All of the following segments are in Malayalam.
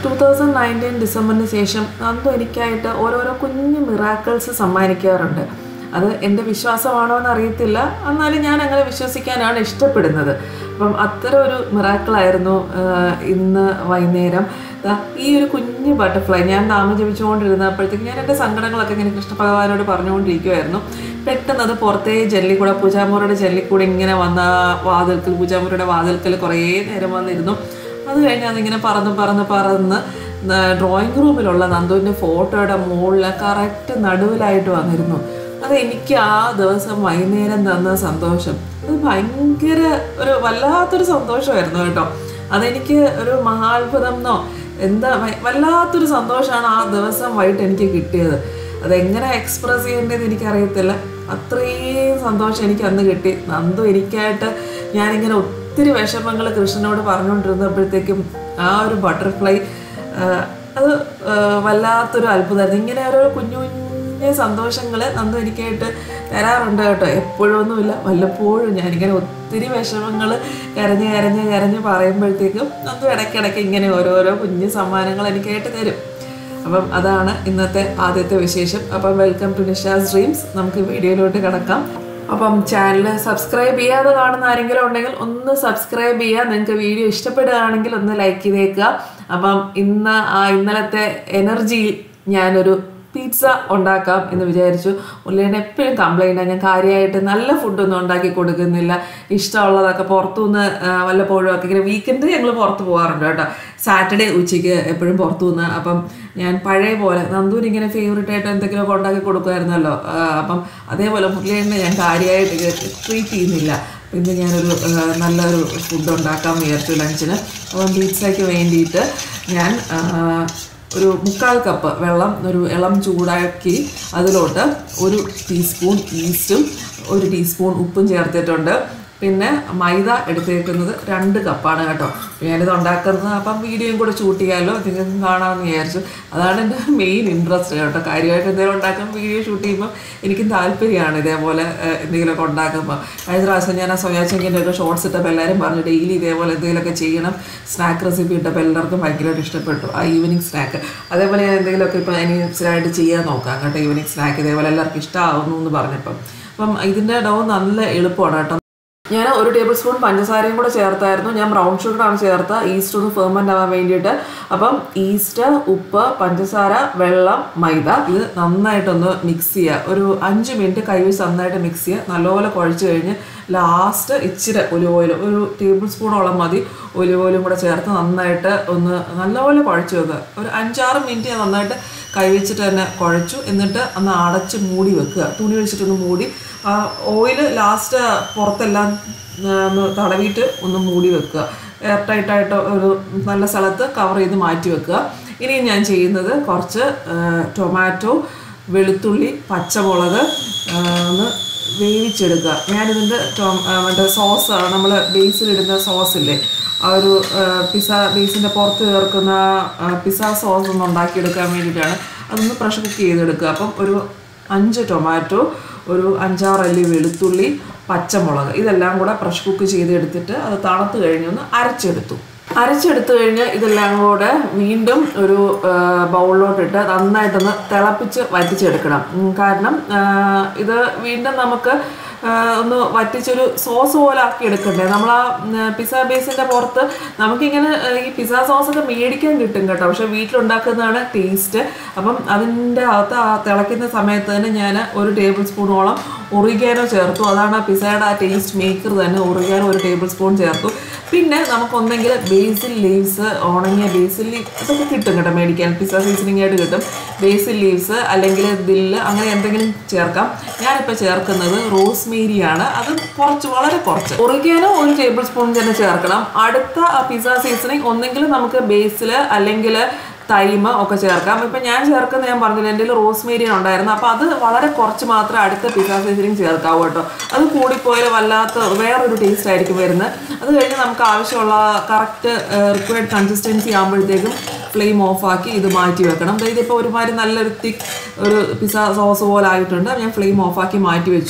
ടു തൗസൻഡ് നയൻറ്റീൻ ഡിസംബറിന് ശേഷം നന്ദു എനിക്കായിട്ട് ഓരോരോ കുഞ്ഞു മിറാക്കിൾസ് സമ്മാനിക്കാറുണ്ട് അത് എൻ്റെ വിശ്വാസമാണോ എന്ന് അറിയത്തില്ല എന്നാലും ഞാൻ അങ്ങനെ വിശ്വസിക്കാനാണ് ഇഷ്ടപ്പെടുന്നത് അപ്പം അത്തരം ഒരു മിറാക്കിളായിരുന്നു ഇന്ന് വൈകുന്നേരം ദാ ഈ ഒരു കുഞ്ഞു ബട്ടർഫ്ലൈ ഞാൻ നാമം ജപിച്ചുകൊണ്ടിരുന്നപ്പോഴത്തേക്ക് ഞാൻ എൻ്റെ സങ്കടങ്ങളൊക്കെ ഇങ്ങനെ കൃഷ്ണഭഗവാനോട് പറഞ്ഞുകൊണ്ടിരിക്കുമായിരുന്നു പെട്ടെന്ന് അത് പുറത്തേ ജല്ലിക്കൂടെ പൂജാമുറിയുടെ ജല്ലിക്കൂടെ ഇങ്ങനെ വന്ന ആ വാതിൽക്കൽ പൂജാമുറിയുടെ വാതിൽക്കൽ കുറേ നേരം വന്നിരുന്നു അത് കഴിഞ്ഞ് അതിങ്ങനെ പറന്ന് പറന്ന് പറന്ന് ഡ്രോയിങ് റൂമിലുള്ള നന്ദുവിൻ്റെ ഫോട്ടോയുടെ മുകളിൽ കറക്റ്റ് നടുവിലായിട്ട് വന്നിരുന്നു അത് എനിക്ക് ആ ദിവസം വൈകുന്നേരം തന്ന സന്തോഷം അത് ഭയങ്കര ഒരു വല്ലാത്തൊരു സന്തോഷമായിരുന്നു കേട്ടോ അതെനിക്ക് ഒരു മഹാത്ഭുതം എന്നോ എന്താ വ- വല്ലാത്തൊരു സന്തോഷമാണ് ആ ദിവസം വൈകിട്ട് എനിക്ക് കിട്ടിയത് അതെങ്ങനെ എക്സ്പ്രസ് ചെയ്യേണ്ടതെന്ന് എനിക്കറിയത്തില്ല അത്രയും സന്തോഷം എനിക്ക് അന്ന് കിട്ടി നന്ദു എനിക്കായിട്ട് ഞാനിങ്ങനെ ഒത്തിരി വിഷമങ്ങൾ കൃഷ്ണനോട് പറഞ്ഞുകൊണ്ടിരുന്നപ്പോഴത്തേക്കും ആ ഒരു ബട്ടർഫ്ലൈ അത് ആ, വല്ലാത്തൊരു അത്ഭുതമായിരുന്നു ഇങ്ങനെ ഓരോ കുഞ്ഞു കുഞ്ഞു സന്തോഷങ്ങൾ നന്ദു എനിക്കായിട്ട് തരാറുണ്ട് കേട്ടോ എപ്പോഴൊന്നുമില്ല വല്ലപ്പോഴും ഞാനിങ്ങനെ ഒത്തിരി വിഷമങ്ങൾ കരഞ്ഞ് കരഞ്ഞ് കരഞ്ഞ് പറയുമ്പോഴത്തേക്കും നന്ദു ഇടയ്ക്കിടയ്ക്ക് ഇങ്ങനെ ഓരോരോ കുഞ്ഞു സമ്മാനങ്ങൾ എനിക്കായിട്ട് തരും അപ്പം അതാണ് ഇന്നത്തെ ആദ്യത്തെ വിശേഷം അപ്പം വെൽക്കം ടു നിഷാസ് ഡ്രീംസ് നമുക്ക് വീഡിയോയിലോട്ട് കിടക്കാം അപ്പം ചാനൽ സബ്സ്ക്രൈബ് ചെയ്യാതെ കാണുന്ന ആരെങ്കിലും ഉണ്ടെങ്കിൽ ഒന്ന് സബ്സ്ക്രൈബ് ചെയ്യുക നിങ്ങൾക്ക് വീഡിയോ ഇഷ്ടപ്പെടുകയാണെങ്കിൽ ഒന്ന് ലൈക്ക് ചെയ്തേക്കുക അപ്പം ഇന്ന് ആ ഇന്നലത്തെ എനർജി ഞാനൊരു പിസ്സ ഉണ്ടാക്കാം എന്ന് വിചാരിച്ചു ഉള്ളിയുടെ എപ്പോഴും കംപ്ലൈൻറ്റാണ് ഞാൻ കാര്യമായിട്ട് നല്ല ഫുഡൊന്നും ഉണ്ടാക്കി കൊടുക്കുന്നില്ല ഇഷ്ടമുള്ളതൊക്കെ പുറത്തുനിന്ന് ആ, വല്ലപ്പോഴും ഒക്കെ ഇങ്ങനെ വീക്കെൻഡ് ഞങ്ങൾ പുറത്ത് പോകാറുണ്ട് കേട്ടോ സാറ്റർഡേ ഉച്ചയ്ക്ക് എപ്പോഴും പുറത്തു നിന്ന് അപ്പം ഞാൻ പഴയ പോലെ നന്ദൂരി ഇങ്ങനെ ഫേവറേറ്റ് ആയിട്ട് എന്തെങ്കിലുമൊക്കെ ഉണ്ടാക്കി കൊടുക്കുമായിരുന്നല്ലോ ആ, അപ്പം അതേപോലെ മുരളിയേണ്ണ ഞാൻ കാര്യമായിട്ട് ട്രീറ്റ് ചെയ്യുന്നില്ല ഇന്ന് ഞാനൊരു ആ, നല്ലൊരു ഫുഡ് ഉണ്ടാക്കാൻ വിചാരിച്ചു ലഞ്ചിന് അപ്പം പിസ്സയ്ക്ക് വേണ്ടിയിട്ട് ഞാൻ ആ, ഒരു മുക്കാൽ കപ്പ് വെള്ളം ഒരു ഇളം ചൂടാക്കി അതിലോട്ട് ഒരു ടീസ്പൂൺ ഈസ്റ്റും ഒരു ടീസ്പൂൺ ഉപ്പും ചേർത്തിട്ടുണ്ട് പിന്നെ മൈദ എടുത്തേക്കുന്നത് രണ്ട് കപ്പാണ് കേട്ടോ ഞാനിത് ഉണ്ടാക്കുന്നത് അപ്പം വീഡിയോയും കൂടെ ഷൂട്ട് ചെയ്യാമല്ലോ നിങ്ങൾക്ക് കാണാമെന്ന് വിചാരിച്ചു അതാണ് എൻ്റെ മെയിൻ ഇൻട്രസ്റ്റ് കേട്ടോ കാര്യമായിട്ട് എന്തെങ്കിലും ഉണ്ടാക്കുമ്പോൾ വീഡിയോ ഷൂട്ട് ചെയ്യുമ്പോൾ എനിക്കും താല്പര്യമാണ് ഇതേപോലെ ഏഹ്, എന്തെങ്കിലുമൊക്കെ ഉണ്ടാക്കുമ്പോൾ കഴിഞ്ഞ പ്രാവശ്യം ഞാൻ ആ സോയാ ചങ്കിൻ്റെ ഒക്കെ ഷോർട്സ് ഇട്ടപ്പോൾ എല്ലാവരും പറഞ്ഞു ഡെയിലി ഇതേപോലെ എന്തെങ്കിലുമൊക്കെ ചെയ്യണം സ്നാക്ക് റെസിപ്പി ഇട്ടപ്പോൾ എല്ലാവർക്കും ഭയങ്കരമായിട്ട് ഇഷ്ടപ്പെട്ടു ആ ഈവനിങ് സ്നാക്ക് അതേപോലെ ഞാൻ എന്തെങ്കിലുമൊക്കെ ഇപ്പോൾ ഇനി സ്ഥിരമായിട്ട് ചെയ്യാൻ നോക്കാം കേട്ടോ ഈവനിങ് സ്നാക്ക് ഇതേപോലെ എല്ലാവർക്കും ഇഷ്ടമാവുന്നു എന്ന് പറഞ്ഞപ്പം അപ്പം ഇതിൻ്റെ ഡോ നല്ല എളുപ്പമാണ് കേട്ടോ ഞാൻ ഒരു ടേബിൾ സ്പൂൺ പഞ്ചസാരയും കൂടെ ചേർത്തായിരുന്നു ഞാൻ ബ്രൗൺ ഷുഗറാണ് ചേർത്ത ഈസ്റ്റ് ഒന്ന് ഫെർമെൻ്റ് ആവാൻ വേണ്ടിയിട്ട് അപ്പം ഈസ്റ്റ് ഉപ്പ് പഞ്ചസാര വെള്ളം മൈദ ഇത് നന്നായിട്ടൊന്ന് മിക്സ് ചെയ്യുക ഒരു അഞ്ച് മിനിറ്റ് കൈവച്ച് നന്നായിട്ട് മിക്സ് ചെയ്യുക നല്ലപോലെ കുഴച്ച് കഴിഞ്ഞ് ലാസ്റ്റ് ഇച്ചിരി ഒലിവ് ഓയിൽ ഒരു ടേബിൾ സ്പൂണോളം മതി ഒലിവ് ഓയിലും കൂടെ ചേർത്ത് നന്നായിട്ട് ഒന്ന് നല്ലപോലെ കുഴച്ച് വെക്കുക ഒരു അഞ്ചാറ് മിനിറ്റ് ഞാൻ നന്നായിട്ട് കൈവച്ചിട്ട് തന്നെ കുഴച്ചു എന്നിട്ട് ഒന്ന് അടച്ച് മൂടി വെക്കുക തുണി വെച്ചിട്ടൊന്ന് മൂടി ആ ഓയിൽ ലാസ്റ്റ് പുറത്തെല്ലാം ആ, ഒന്ന് തടവിയിട്ട് ഒന്ന് മൂടി വെക്കുക എയർ ടൈറ്റായിട്ട് ഒരു നല്ല സ്ഥലത്ത് കവർ ചെയ്ത് മാറ്റി വെക്കുക ഇനി ഞാൻ ചെയ്യുന്നത് കുറച്ച് ആ, ടൊമാറ്റോ വെളുത്തുള്ളി പച്ചമുളക് ആ, ഒന്ന് വേവിച്ചെടുക്കുക ഞാനിതിൻ്റെ ടൊ ആ, മറ്റേ സോസ് നമ്മൾ ബേസിലിടുന്ന സോസ് ഇല്ലേ ആ ഒരു ആ, പിസ്സ ബേസിൻ്റെ പുറത്ത് ചേർക്കുന്ന ആ, പിസ്സ സോസ് ഒന്ന് ഉണ്ടാക്കിയെടുക്കാൻ വേണ്ടിയിട്ടാണ് അതൊന്ന് പ്രഷർ കുക്ക് ചെയ്തെടുക്കുക അപ്പം ഒരു അഞ്ച് ടൊമാറ്റോ ഒരു അഞ്ചാറല്ലി വെളുത്തുള്ളി പച്ചമുളക് ഇതെല്ലാം കൂടെ പ്രഷർ കുക്ക് ചെയ്തെടുത്തിട്ട് അത് തണുത്ത് കഴിഞ്ഞൊന്ന് അരച്ചെടുത്തു അരച്ചെടുത്തു കഴിഞ്ഞ് ഇതെല്ലാം കൂടെ വീണ്ടും ഒരു ബൗളിലോട്ടിട്ട് നന്നായിട്ടൊന്ന് തിളപ്പിച്ച് വറ്റിച്ചെടുക്കണം ഉം, കാരണം ആ, ഇത് വീണ്ടും നമുക്ക് ആ, ഒന്ന് വറ്റിച്ചൊരു സോസ് പോലെ ആക്കി എടുക്കണ്ടേ നമ്മൾ ആ പിസ്സ ബേസിൻ്റെ പുറത്ത് നമുക്കിങ്ങനെ ആ, ഈ പിസ്സ സോസൊക്കെ മേടിക്കാൻ കിട്ടും കേട്ടോ പക്ഷെ വീട്ടിലുണ്ടാക്കുന്നതാണ് ടേസ്റ്റ് അപ്പം അതിൻ്റെ അകത്ത് ആ തിളയ്ക്കുന്ന സമയത്ത് തന്നെ ഞാൻ ഒരു ടേബിൾ സ്പൂണോളം ഒറിഗാനോ ചേർത്തു അതാണ് ആ പിസ്സയുടെ ആ ടേസ്റ്റ് മേക്കർ തന്നെ ഒറിഗാനോ ഒരു ടേബിൾ സ്പൂൺ ചേർത്തു പിന്നെ നമുക്കൊന്നെങ്കിൽ ബേസിൽ ലീവ്സ് ഉണങ്ങിയ ബേസിൽ ലീവ് ഇതൊക്കെ കിട്ടും കേട്ടോ മേടിക്കാൻ പിസ്സ സീസണിങ് ആയിട്ട് കിട്ടും ബേസിൽ ലീവ്സ് അല്ലെങ്കിൽ ദില്ല് അങ്ങനെ എന്തെങ്കിലും ചേർക്കാം ഞാനിപ്പോൾ ചേർക്കുന്നത് റോസ്മേരിയാണ് അത് കുറച്ച് വളരെ കുറച്ച് ഒറിഗാനോ ഒരു ടേബിൾ സ്പൂൺ തന്നെ ചേർക്കണം അടുത്ത പിസ്സ സീസണിങ് ഒന്നെങ്കിൽ നമുക്ക് ബേസിൽ അല്ലെങ്കിൽ തൈമ ഒക്കെ ചേർക്കാം ഇപ്പം ഞാൻ ചേർക്കുന്ന ഞാൻ പറഞ്ഞില്ല എൻ്റെ റോസ്മേരിയൻ ഉണ്ടായിരുന്നു അപ്പോൾ അത് വളരെ കുറച്ച് മാത്രമേ അടുത്ത പിസ്സ സീസണിങ് ചേർക്കാവൂ കേട്ടോ അത് കൂടിപ്പോയാൽ വല്ലാത്ത വേറൊരു ടേസ്റ്റ് ആയിരിക്കും വരുന്നത് അത് കഴിഞ്ഞ് നമുക്ക് ആവശ്യമുള്ള കറക്റ്റ് റിക്വയർഡ് കൺസിസ്റ്റൻസി ആകുമ്പോഴത്തേക്കും ഫ്ലെയിം ഓഫാക്കി ഇത് മാറ്റി വെക്കണം ദേ ഇതിപ്പോൾ ഒരുമാതിരി നല്ലൊരു തിക്ക് ഒരു പിസ്സ സോസ് പോലെ ആയിട്ടുണ്ട് ഞാൻ ഫ്ലെയിം ഓഫാക്കി മാറ്റി വെച്ചു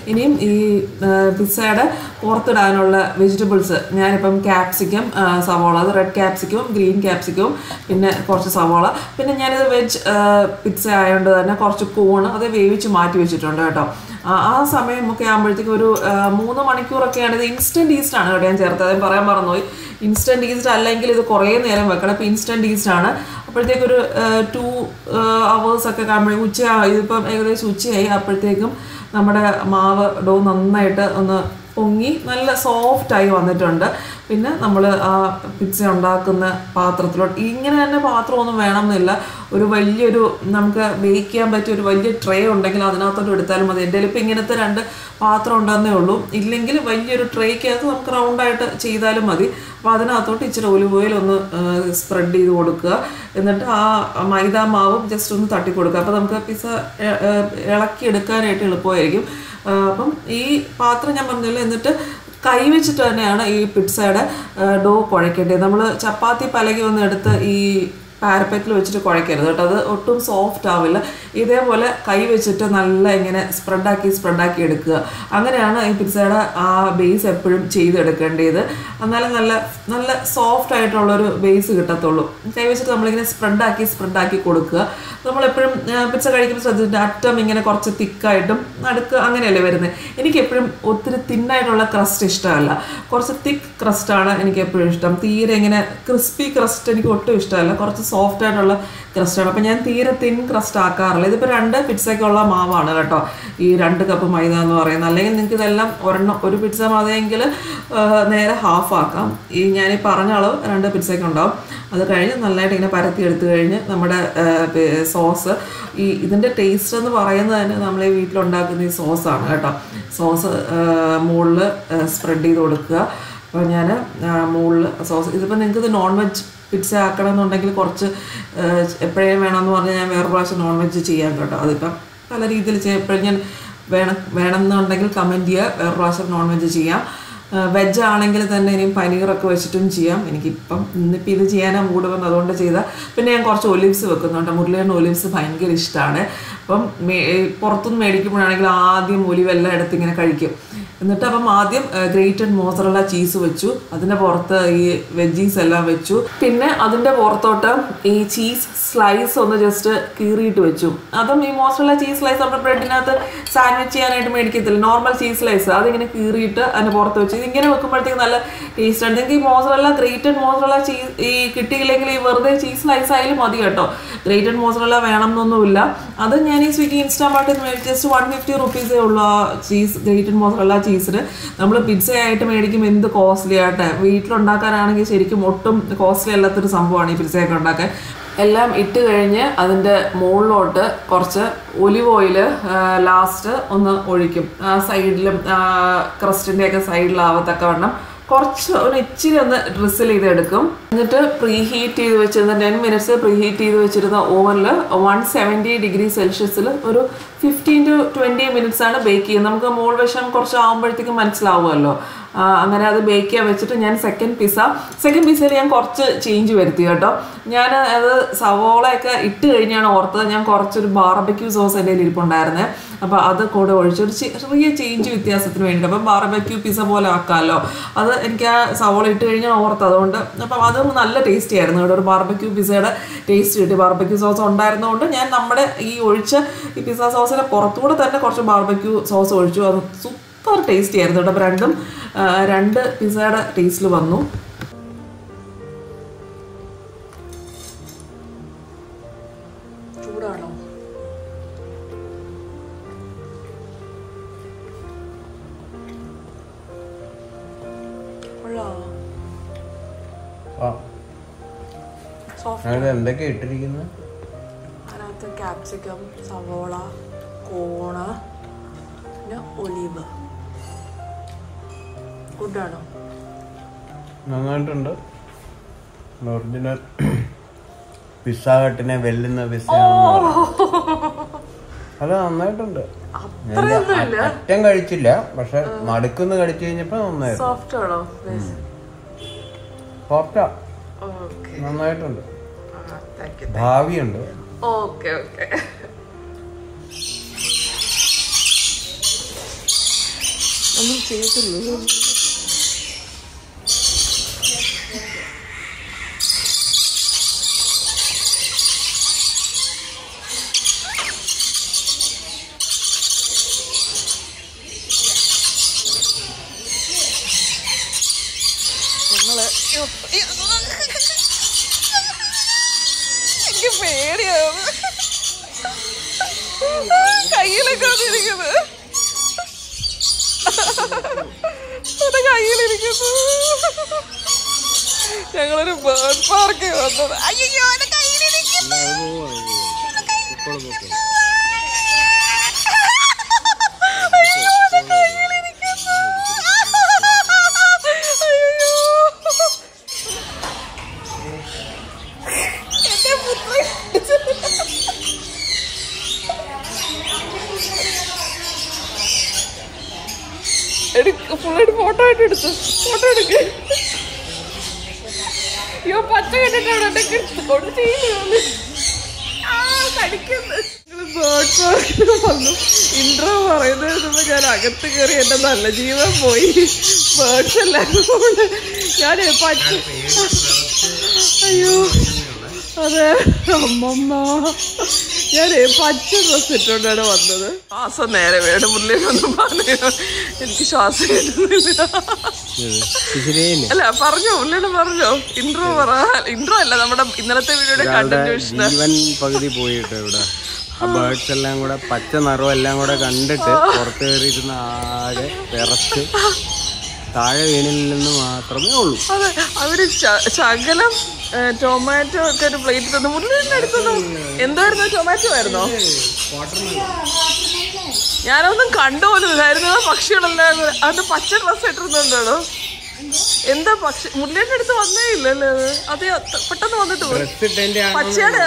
ഇനിയും ഈ പിസ്സയുടെ പുറത്തിടാനുള്ള വെജിറ്റബിൾസ് ഞാനിപ്പം ക്യാപ്സിക്കം സവോള അത് റെഡ് ക്യാപ്സിക്കവും ഗ്രീൻ ക്യാപ്സിക്കവും പിന്നെ കുറച്ച് സവോള പിന്നെ ഞാനിത് വെജ് പിസ്സ ആയതുകൊണ്ട് തന്നെ കുറച്ച് കൂണ് അത് വേവിച്ച് മാറ്റി വെച്ചിട്ടുണ്ട് കേട്ടോ ആ ആ സമയമൊക്കെ ആകുമ്പോഴത്തേക്കും ഒരു ആ, മൂന്ന് മണിക്കൂറൊക്കെയാണ് ഇത് ഇൻസ്റ്റൻറ്റ് ഈസ്റ്റ് ആണ് കേട്ടോ ഞാൻ ചേർത്തത് ഞാൻ പറയാൻ മറന്നുപോയി ഇൻസ്റ്റൻറ്റ് ഈസ്റ്റ് അല്ലെങ്കിൽ ഇത് കുറേ നേരം വെക്കണം അപ്പോൾ ഇൻസ്റ്റൻറ്റ് ഈസ്റ്റ് ആണ് അപ്പോഴത്തേക്കും ഒരു ടു അവേഴ്സ് ഒക്കെ കാണുമ്പോഴേ ഉച്ച ഇതിപ്പം ഏകദേശം ഉച്ചയായി അപ്പോഴത്തേക്കും നമ്മുടെ മാവ് ഡോ നന്നായിട്ട് ഒന്ന് പൊങ്ങി നല്ല സോഫ്റ്റായി വന്നിട്ടുണ്ട് പിന്നെ നമ്മൾ ആ പിസ്സ ഉണ്ടാക്കുന്ന പാത്രത്തിലോട്ട് ഇങ്ങനെ തന്നെ പാത്രമൊന്നും വേണമെന്നില്ല ഒരു വലിയൊരു നമുക്ക് ബേക്ക് ചെയ്യാൻ പറ്റിയ ഒരു വലിയ ട്രേ ഉണ്ടെങ്കിൽ അതിനകത്തോട്ട് എടുത്താലും മതി എൻ്റെ ഇപ്പം ഇങ്ങനത്തെ രണ്ട് പാത്രം ഉണ്ടെന്നേ ഉള്ളൂ ഇല്ലെങ്കിൽ വലിയൊരു ട്രേക്കകത്ത് നമുക്ക് റൗണ്ടായിട്ട് ചെയ്താലും മതി അപ്പോൾ അതിനകത്തോട്ട് ഇച്ചിരി ഒലിവ് ഓയിൽ ഒന്ന് സ്പ്രെഡ് ചെയ്ത് കൊടുക്കുക എന്നിട്ട് ആ മൈദ മാവും ജസ്റ്റ് ഒന്ന് തട്ടി കൊടുക്കുക അപ്പോൾ നമുക്ക് പിസ്സ ഇളക്കി എടുക്കാനായിട്ട് എളുപ്പമായിരിക്കും ആ, അപ്പം ഈ പാത്രം ഞാൻ പറഞ്ഞല്ലോ എന്നിട്ട് കൈ വെച്ചിട്ട് തന്നെയാണ് ഈ പിസ്സയുടെ ഡോ കുഴക്കേണ്ടത് നമ്മൾ ചപ്പാത്തി പലകി ഒന്ന് എടുത്ത് ഈ പാരപ്പറ്റിൽ വെച്ചിട്ട് കുഴക്കരുത് കേട്ടോ അത് ഒട്ടും സോഫ്റ്റ് ആവില്ല ഇതേപോലെ കൈ വെച്ചിട്ട് നല്ല ഇങ്ങനെ സ്പ്രെഡാക്കി സ്പ്രെഡാക്കി എടുക്കുക അങ്ങനെയാണ് ഈ പിസ്സയുടെ ആ ബേസ് എപ്പോഴും ചെയ്തെടുക്കേണ്ടത് എന്നാലും നല്ല നല്ല സോഫ്റ്റ് ആയിട്ടുള്ളൊരു ബേസ് കിട്ടത്തുള്ളൂ കൈ വെച്ചിട്ട് നമ്മളിങ്ങനെ സ്പ്രെഡാക്കി സ്പ്രെഡാക്കി കൊടുക്കുക നമ്മളെപ്പോഴും പിസ്സ കഴിക്കുമ്പോൾ ശ്രദ്ധിച്ചിട്ട് അറ്റം ഇങ്ങനെ കുറച്ച് തിക്കായിട്ടും നടുക്ക് അങ്ങനെയല്ലേ വരുന്നത് എനിക്ക് എപ്പോഴും ഒത്തിരി തിന്നായിട്ടുള്ള ക്രസ്റ്റ് ഇഷ്ടമല്ല കുറച്ച് തിക്ക് ക്രസ്റ്റാണ് എനിക്ക് എപ്പോഴും ഇഷ്ടം തീരെ ഇങ്ങനെ ക്രിസ്പി ക്രസ്റ്റ് എനിക്ക് ഒട്ടും ഇഷ്ടമല്ല കുറച്ച് സോഫ്റ്റ് ആയിട്ടുള്ള ക്രസ്റ്റാണ് അപ്പം ഞാൻ തീരെ തിൻ ക്രസ്റ്റ് ആക്കാറില്ല ഇതിപ്പോൾ രണ്ട് പിസ്സയ്ക്കുള്ള മാവാണ് കേട്ടോ ഈ രണ്ട് കപ്പ് മൈദ എന്ന് പറയുന്നത് അല്ലെങ്കിൽ നിങ്ങൾക്ക് ഇതെല്ലാം ഒരെണ്ണം ഒരു പിസ്സ മതിയെങ്കിൽ നേരെ ഹാഫ് ആക്കാം ഈ ഞാൻ ഈ പറഞ്ഞ അളവ് രണ്ട് പിസ്സയ്ക്ക് ഉണ്ടാവും അത് കഴിഞ്ഞ് നല്ലതായിട്ട് ഇങ്ങനെ പരത്തി എടുത്തു കഴിഞ്ഞ് നമ്മുടെ സോസ് ഈ ഇതിൻ്റെ ടേസ്റ്റ് എന്ന് പറയുന്നത് തന്നെ നമ്മൾ ഈ വീട്ടിലുണ്ടാക്കുന്ന ഈ സോസാണ് കേട്ടോ സോസ് മുകളിൽ സ്പ്രെഡ് ചെയ്ത് കൊടുക്കുക അപ്പോൾ ഞാൻ മുകളിൽ സോസ് ഇതിപ്പോൾ നിങ്ങൾക്ക് ഇത് നോൺ വെജ് പിസ്സ ആക്കണം എന്നുണ്ടെങ്കിൽ കുറച്ച് എപ്പോഴേ വേണമെന്ന് പറഞ്ഞാൽ ഞാൻ വേറെ പ്രാവശ്യം നോൺ വെജ് ചെയ്യാം കേട്ടോ അതിപ്പം പല രീതിയിൽ ചെയ്യാം എപ്പോഴും ഞാൻ വേണം വേണമെന്നുണ്ടെങ്കിൽ കമൻറ്റ് ചെയ്യുക വേറെ പ്രാവശ്യം നോൺ വെജ് ചെയ്യാം വെജ് ആണെങ്കിൽ തന്നെ ഇനിയും പനീറൊക്കെ വെച്ചിട്ടും ചെയ്യാം എനിക്കിപ്പം ഇന്നിപ്പോൾ ഇത് ചെയ്യാനാണ് മൂഡ് വന്നത് അതുകൊണ്ട് ചെയ്ത പിന്നെ ഞാൻ കുറച്ച് ഒലിവ്സ് വെക്കുന്നുണ്ട് മുരളിയുടെ ഒലിവ്സ് ഭയങ്കര ഇഷ്ടമാണ് അപ്പം മേ പുറത്തുനിന്ന് മേടിക്കുമ്പോഴാണെങ്കിൽ ആദ്യം ഒലിവെല്ലാം എടുത്ത് ഇങ്ങനെ കഴിക്കും എന്നിട്ട് അപ്പം ആദ്യം ഗ്രേറ്റഡ് മോസറല്ല ചീസ് വെച്ചു അതിൻ്റെ പുറത്ത് ഈ വെജീസ് എല്ലാം വെച്ചു പിന്നെ അതിൻ്റെ പുറത്തോട്ട് ഈ ചീസ് സ്ലൈസ് ഒന്ന് ജസ്റ്റ് കീറിയിട്ട് വെച്ചു അതും ഈ മോസറല്ല ചീസ് സ്ലൈസ് നമ്മുടെ ബ്രെഡിനകത്ത് സാൻഡ്വിച്ച് ചെയ്യാനായിട്ട് മേടിക്കത്തില്ല നോർമൽ ചീസ് സ്ലൈസ് അതിങ്ങനെ കീറിയിട്ട് അതിന് പുറത്ത് വെച്ചു ഇതിങ്ങനെ വെക്കുമ്പോഴത്തേക്ക് നല്ല ടേസ്റ്റ് ആണ് നിങ്ങൾക്ക് ഈ മോസറല്ല ഗ്രേറ്റഡ് മോസറല്ല ചീസ് ഈ കിട്ടിയില്ലെങ്കിൽ ഈ വെറുതെ ചീസ് സ്ലൈസ് ആയാലും മതി കേട്ടോ ഗ്രേറ്റഡ് മോസറല്ല വേണം എന്നൊന്നുമില്ല അത് ഞാൻ ഈ സ്വിഗ്ഗി ഇൻസ്റ്റാമാർട്ടിൽ മേടിച്ച് ജസ്റ്റ് വൺ ഫിഫ്റ്റി റുപ്പീസേ ഉള്ളൂ ആ ചീസ് ഗ്രേറ്റഡ് മോസറല്ല ചീസിന് നമ്മൾ പിസ്സ ആയിട്ട് മേടിക്കുമ്പോൾ എന്ത് കോസ്റ്റ്ലി ആട്ടെ വീട്ടിലുണ്ടാക്കാനാണെങ്കിൽ ശരിക്കും ഒട്ടും കോസ്റ്റ്ലി അല്ലാത്തൊരു സംഭവമാണ് ഈ പിസ്സയൊക്കെ ഉണ്ടാക്കാൻ എല്ലാം ഇട്ട് കഴിഞ്ഞ് അതിൻ്റെ മുകളിലോട്ട് കുറച്ച് ഒലിവ് ഓയിൽ ലാസ്റ്റ് ഒന്ന് ഒഴിക്കും ആ സൈഡിലും ക്രസ്റ്റിൻ്റെയൊക്കെ സൈഡിലാവത്തക്കവണ്ണം കുറച്ച് ഒരു ഇച്ചിരി ഒന്ന് ഡ്രിസിൽ ചെയ്തെടുക്കും എന്നിട്ട് പ്രീ ഹീറ്റ് ചെയ്ത് വെച്ചിരുന്ന ടെൻ മിനിറ്റ്സ് പ്രീ ഹീറ്റ് ചെയ്ത് വെച്ചിരുന്ന ഓവനിൽ വൺ സെവൻറ്റി ഡിഗ്രി സെൽഷ്യസിൽ ഒരു ഫിഫ്റ്റീൻ ടു ട്വൻറ്റി മിനിറ്റ്സ് ആണ് ബേക്ക് ചെയ്യുന്നത് നമുക്ക് മോൾ വശം കുറച്ച് ആകുമ്പോഴത്തേക്കും മനസ്സിലാവുമല്ലോ ആ, അങ്ങനെ അത് ബേക്ക് ചെയ്യാൻ വെച്ചിട്ട് ഞാൻ സെക്കൻഡ് പിസ്സ സെക്കൻഡ് പിസ്സയിൽ ഞാൻ കുറച്ച് ചേഞ്ച് വരുത്തി കേട്ടോ ഞാൻ അത് സവോളയൊക്കെ ഇട്ട് കഴിഞ്ഞാണ് ഓർത്തത് ഞാൻ കുറച്ചൊരു ബാർബക്യൂ സോസ് എൻ്റെ കയ്യിൽ ഇരിപ്പുണ്ടായിരുന്നേ അപ്പോൾ അത് കൂടെ ഒഴിച്ച് ഒരു ചെറിയ ചേഞ്ച് വ്യത്യാസത്തിന് വേണ്ടിയിട്ട് അപ്പം ബാർബക്യൂ പിസ്സ പോലെ ആക്കാമല്ലോ അത് എനിക്ക് ആ സവോള ഇട്ട് കഴിഞ്ഞാൽ ഓർത്ത് അതുകൊണ്ട് അപ്പം അതും നല്ല ടേസ്റ്റി ആയിരുന്നു ഇവിടെ ഒരു ബാർബക്യൂ പിസ്സയുടെ ടേസ്റ്റ് കിട്ടി ബാർബക്യൂ സോസ് ഉണ്ടായിരുന്നതുകൊണ്ട് ഞാൻ നമ്മുടെ ഈ ഒഴിച്ച ഈ പിസ്സ സോസിൻ്റെ പുറത്തുകൂടെ തന്നെ കുറച്ച് ബാർബക്യൂ സോസ് ഒഴിച്ചു അത് സൂപ്പർ ടേസ്റ്റി ആയിരുന്നു കേട്ടോ അപ്പോൾ രണ്ടും ആ, രണ്ട് പിസ്സയുടെ ടേസ്റ്റിൽ വന്നു ചൂടാണോ ആ സോഫ്റ്റ് അതിനകത്ത് എന്തൊക്കെയാ ഇട്ടിരിക്കുന്നത് അതിനകത്ത് ക്യാപ്സിക്കം സവോള കോണ് പിന്നെ ഒലീവ് ഗുഡാണോ നന്നായിട്ടുണ്ട് ഒറിജിനൽ പിസ്സ ഹട്ടിനെ വെല്ലുന്ന പിസ്സ അത് നന്നായിട്ടുണ്ട് ഞാൻ അത്രയൊന്നുമില്ല അറ്റം കഴിച്ചില്ല പക്ഷെ നടുക്കുന്ന് കഴിച്ചു കഴിഞ്ഞപ്പോ നന്നായിരുന്നു സോഫ്റ്റ് ആണോ സോഫ്റ്റാ ഓക്കെ നന്നായിട്ടുണ്ട് താങ്ക് യു ഭാവിയുണ്ട് ഓക്കെ ഓക്കെ ഒന്നും ചെയ്യത്തില്ലല്ലോ ഞങ്ങള് എനിക്ക് പേടിയാണ് കയ്യിലൊക്കെ വന്നിരിക്കുന്നത് എന്റെ കയ്യിലിരിക്കുന്നു ഞങ്ങളൊരു ബേർഡ് പാർക്ക് വന്നത് അയ്യോ എന്റെ കയ്യിലിരിക്കുന്നു അയ്യോ എന്റെ കയ്യിലിരിക്കുന്നു അയ്യോ എന്റെ പുത്രൻ എടുക്ക ഫുള്ളായിട്ട് ഫോട്ടോ ആയിട്ട് എടുത്തു ഫോട്ടോ എടുക്ക് അയ്യോ പച്ച കണ്ടിട്ട് അവിടെ ഉണ്ടെങ്കിൽ കൊണ്ട് ചെയ്യുന്നു ആ കടിക്കുന്നു ബേർഡ് പാർക്കിൽ വന്നു ഇൻട്രോ പറയുന്നത് ഞാൻ അകത്ത് കയറി എന്റെ നല്ല ജീവൻ പോയി ബേർഡ്സ് എല്ലാവരും കൊണ്ട് ഞാൻ പച്ച അയ്യോ അതെ അമ്മമ്മ ഞാൻ പച്ച ഡ്രസ് ഇട്ടുകൊണ്ടാണ് വന്നത് ശ്വാസം നേരെ വേണം മുള്ളിലൊന്നും പറഞ്ഞു എനിക്ക് ശ്വാസം കിട്ടുന്നില്ല ശരിയല്ലേ അല്ല പറഞ്ഞോ ഉള്ളിയുടെ പറഞ്ഞോ ഇൻട്രോ പറ ഇൻട്രോ അല്ല നമ്മുടെ ഇന്നലത്തെ വീഡിയോയുടെ കണ്ടിന്യൂഷൻ ജീവൻ പകുതി പോയിട്ട് ഇവിടെ ആ ബേർഡ്സ് എല്ലാം കൂടെ പച്ച നിറവും എല്ലാം കൂടെ കണ്ടിട്ട് പുറത്ത് കയറിയിരുന്ന ആകെ വിറച്ച് താഴെ വീണില്ലെന്ന് മാത്രമേ ഉള്ളൂ അതെ അവര് ശ- ശകലം ഏ, ടൊമാറ്റോ ഒക്കെ ഒരു പ്ലേറ്റ് തന്നു മുള്ളിന്റെ അടുത്തൊന്നും എന്തായിരുന്നു ടൊമാറ്റോ ആയിരുന്നോ ഞാനൊന്നും കണ്ടുപോലും ഇല്ലായിരുന്നു ആ പക്ഷികളെല്ലാം കൂടെ. അത് പച്ച ഡ്രസ് ഇട്ടിരുന്നുണ്ടോ എന്താ പക്ഷി മുള്ളിന്റെ അടുത്ത് വന്നേ ഇല്ലല്ലേ അത് അത് അത്ര- പെട്ടെന്ന് വന്നിട്ട് പോയി ഡ്രസ് ഇട്ടതിന്റെ ആണോ പച്ചയുടെ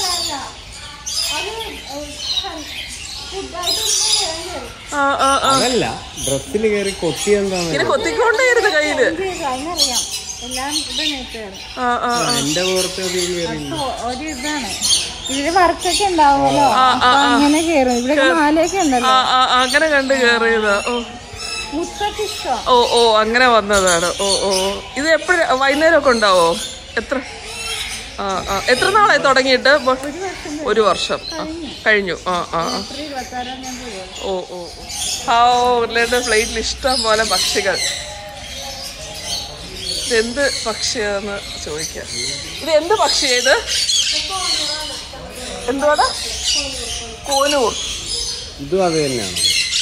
ആ ആ ആ അതല്ല ഡ്രസ്സിൽ കയറി കൊത്തി എന്താന്ന് ഇങ്ങനെ കൊത്തിക്കൊണ്ടേയിരുന്നു കയ്യില് അതിനറിയാം എല്ലാം ഇത് നേട്ടാണ് ആ ആ എന്റെ പുറത്ത് അത് കയറി ഒരു ഇതാണ് ഇതില് വർക്കൊക്കെ ഉണ്ടാവുമല്ലോ അപ്പൊ അങ്ങനെ കേറും ഇവിടെ മാലയൊക്കെ ഉണ്ടല്ലോ ആ ആ ആ, അങ്ങനെ കണ്ട് കയറിയതാ ഓ മുത്തൊക്കെ ഇഷ്ടം ഓ ഓ അങ്ങനെ വന്നതാണ് ഓ ഓ ഇത് എപ്പോഴും വൈകുന്നേരം ഒക്കെ ഉണ്ടാവോ എത്ര ആ ആ എത്ര നാളായി തുടങ്ങിയിട്ട് ബ- ഒരു വർഷം ആ, കഴിഞ്ഞു ആ ആ ആ. ഏപ്രിൽ ഇരുപത്തി ആറാം ഞാൻ പോയത് ഓ ഓ ഓ. ആ ഓ ഉരുളയുടെ പ്ലേറ്റിൽ ഇഷ്ടം പോലെ പക്ഷികൾ ഇതെന്ത് പക്ഷിയാന്ന് ചോദിക്കാം ഇത് എന്ത് പക്ഷിയാ ഇത് എന്തുവാടാ കോനൂർ ഇതും അത് തന്നെയാണ്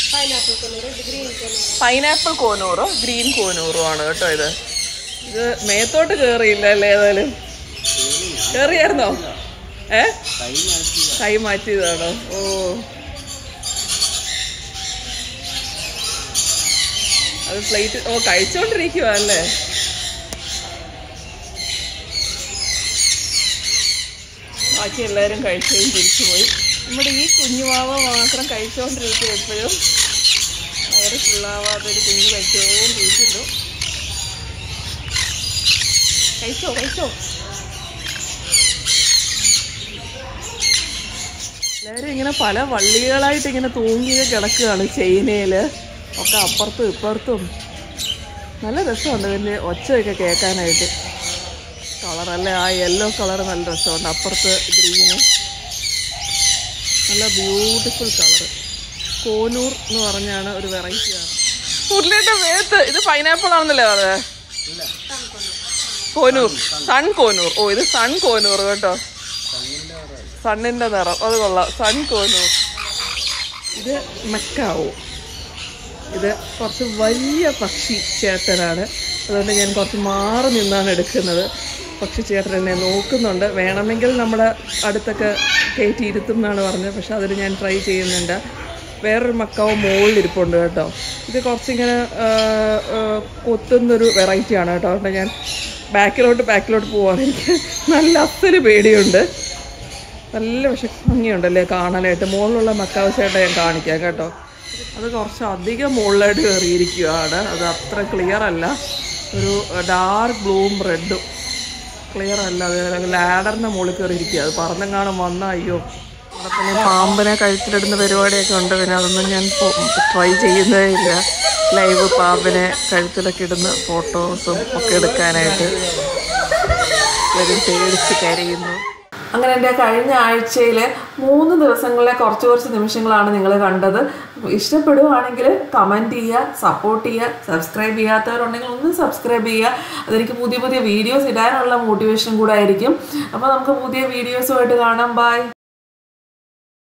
പൈനാപ്പിൾ കോനൂറോ ഗ്രീൻ കോനൂറോ ആണ് കേട്ടോ ഇത് ഇത് മേത്തോട്ട് കേറിയില്ല അല്ലേ ഏതായാലും കേറിയായിരുന്നോ ഏ കൈ മാറ്റിയതാണോ ഓ അത് പ്ലേറ്റ് ഓ കഴിച്ചോണ്ടിരിക്കുക അല്ലേ ബാക്കി എല്ലാവരും കഴിക്കുകയും തിരിച്ചുപോയി നമ്മുടെ ഈ കുഞ്ഞുമാവ മാത്രം കഴിച്ചുകൊണ്ടിരിക്കും എപ്പോഴും വയറ് ഫുള്ളാവാതെ ഒരു കുഞ്ഞ് കഴിച്ചുകൊണ്ടിരിക്കുന്നു കഴിച്ചോ കഴിച്ചോ എല്ലാവരും ഇങ്ങനെ പല വള്ളികളായിട്ട് ഇങ്ങനെ തൂങ്ങി കിടക്കുകയാണ് ചെയിനയിൽ ഒക്കെ അപ്പുറത്തും ഇപ്പുറത്തും നല്ല രസമുണ്ട് വലിയ ഒച്ചയൊക്കെ കേൾക്കാനായിട്ട് കളറല്ലേ ആ യെല്ലോ കളർ നല്ല രസമുണ്ട് അപ്പുറത്ത് ഗ്രീന് നല്ല ബ്യൂട്ടിഫുൾ കളർ കോനൂർ എന്ന് പറഞ്ഞാണ് ഒരു വെറൈറ്റിയാണ് ഉരുളിയുടെ വേത്ത് ഇത് പൈനാപ്പിൾ ആണെന്നല്ലേ പറഞ്ഞത് കോനൂർ സൺ കോനൂർ ഓ ഇത് സൺ കോനൂർ കേട്ടോ സണ്ണിന്റെ നിറം അത് കൊള്ളാം സൺ കോനൂർ ഇത് മെക്കാവോ ഇത് കുറച്ച് വലിയ പക്ഷി ചേട്ടനാണ് അതുകൊണ്ട് ഞാൻ കുറച്ച് മാറി നിന്നാണ് എടുക്കുന്നത് പക്ഷി ചേട്ടൻ എന്നെ നോക്കുന്നുണ്ട് വേണമെങ്കിൽ നമ്മുടെ അടുത്തൊക്കെ കയറ്റി ഇരുത്തും എന്നാണ് പറഞ്ഞത് പക്ഷെ അതിന് ഞാൻ ട്രൈ ചെയ്യുന്നുണ്ട് വേറൊരു മക്കാവ് മുകളിൽ ഇരിപ്പുണ്ട് കേട്ടോ ഇത് കുറച്ചിങ്ങനെ ആ, ആ, കൊത്തുന്നൊരു വെറൈറ്റിയാണ് കേട്ടോ അതുകൊണ്ട് ഞാൻ ബാക്കിലോട്ട് ബാക്കിലോട്ട് പോവാണ് എനിക്ക് നല്ല അസല് പേടിയുണ്ട് നല്ല പക്ഷെ ഭംഗിയുണ്ടല്ലേ കാണാനായിട്ട് മുകളിലുള്ള മക്കാവ് ചേട്ടൻ ഞാൻ കാണിക്കാം കേട്ടോ അത് കുറച്ച് അധികം മുകളിലായിട്ട് കയറിയിരിക്കുകയാണ് അത് അത്ര ക്ലിയർ അല്ല ഒരു ഡാർക്ക് ബ്ലൂവും റെഡും ക്ലിയർ അല്ല അത് ലാഡറിൻ്റെ മുകളിൽ കയറിയിരിക്കുക അത് പറന്നെങ്ങാനും വന്ന അയ്യോ അവിടെ പിന്നെ പാമ്പിനെ കഴുത്തിലിടുന്ന പരിപാടിയൊക്കെ ഉണ്ട് പിന്നെ അതൊന്നും ഞാൻ ട്രൈ ചെയ്യുന്നതേ ഇല്ല ലൈവ് പാമ്പിനെ കഴുത്തിലൊക്കെ ഇടുന്ന ഫോട്ടോസും ഒക്കെ എടുക്കാനായിട്ട് വരും പേടിച്ച് കരയുന്നു അങ്ങനെ എൻ്റെ കഴിഞ്ഞ ആഴ്ചയിൽ മൂന്ന് ദിവസങ്ങളിലെ കുറച്ച് കുറച്ച് നിമിഷങ്ങളാണ് നിങ്ങൾ കണ്ടത് ഇഷ്ടപ്പെടുവാണെങ്കിൽ കമൻറ്റ് ചെയ്യുക സപ്പോർട്ട് ചെയ്യുക സബ്സ്ക്രൈബ് ചെയ്യാത്തവരുണ്ടെങ്കിൽ ഒന്ന് സബ്സ്ക്രൈബ് ചെയ്യുക അതെനിക്ക് പുതിയ പുതിയ വീഡിയോസ് ഇടാനുള്ള മോട്ടിവേഷൻ കൂടെ ആയിരിക്കും അപ്പോൾ നമുക്ക് പുതിയ വീഡിയോസുമായിട്ട് കാണാം ബൈ